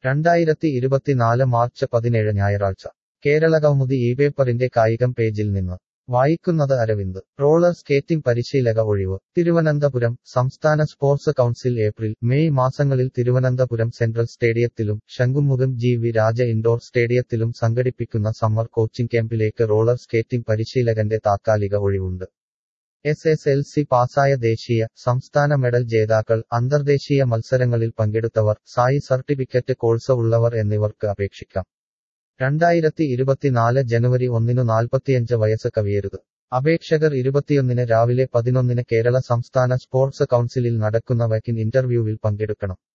രണ്ടായിരത്തി ഇരുപത്തിനാല് മാർച്ച് പതിനേഴ് ഞായറാഴ്ച കേരളകൗമുദി ഈ പേപ്പറിന്റെ കായികം പേജിൽ നിന്ന് വായിക്കുന്നത് അരവിന്ദ് റോളർ സ്കേറ്റിംഗ് പരിശീലക ഒഴിവ് തിരുവനന്തപുരം സംസ്ഥാന സ്പോർട്സ് കൗൺസിൽ ഏപ്രിൽ മെയ് മാസങ്ങളിൽ തിരുവനന്തപുരം സെൻട്രൽ സ്റ്റേഡിയത്തിലും Shankhumukham G V Raja indoor സ്റ്റേഡിയത്തിലും സംഘടിപ്പിക്കുന്ന സമ്മർ കോച്ചിംഗ് ക്യാമ്പിലേക്ക് റോളർ സ്കേറ്റിംഗ് പരിശീലകന്റെ താത്കാലിക ഒഴിവുണ്ട് എസ് എസ് എൽ സി പാസായ ദേശീയ സംസ്ഥാന മെഡൽ ജേതാക്കൾ അന്തർദേശീയ മത്സരങ്ങളിൽ പങ്കെടുത്തവർ സായി സർട്ടിഫിക്കറ്റ് കോഴ്സ് ഉള്ളവർ എന്നിവർക്ക് അപേക്ഷിക്കാം രണ്ടായിരത്തി ഇരുപത്തിനാല് ജനുവരി ഒന്നിനു നാൽപ്പത്തിയഞ്ച് വയസ്സ് കവിയരുത് അപേക്ഷകർ ഇരുപത്തിയൊന്നിന് രാവിലെ പതിനൊന്നിന് കേരള സംസ്ഥാന സ്പോർട്സ് കൗൺസിലിൽ നടക്കുന്ന വക്കിൻ ഇന്റർവ്യൂവിൽ പങ്കെടുക്കണം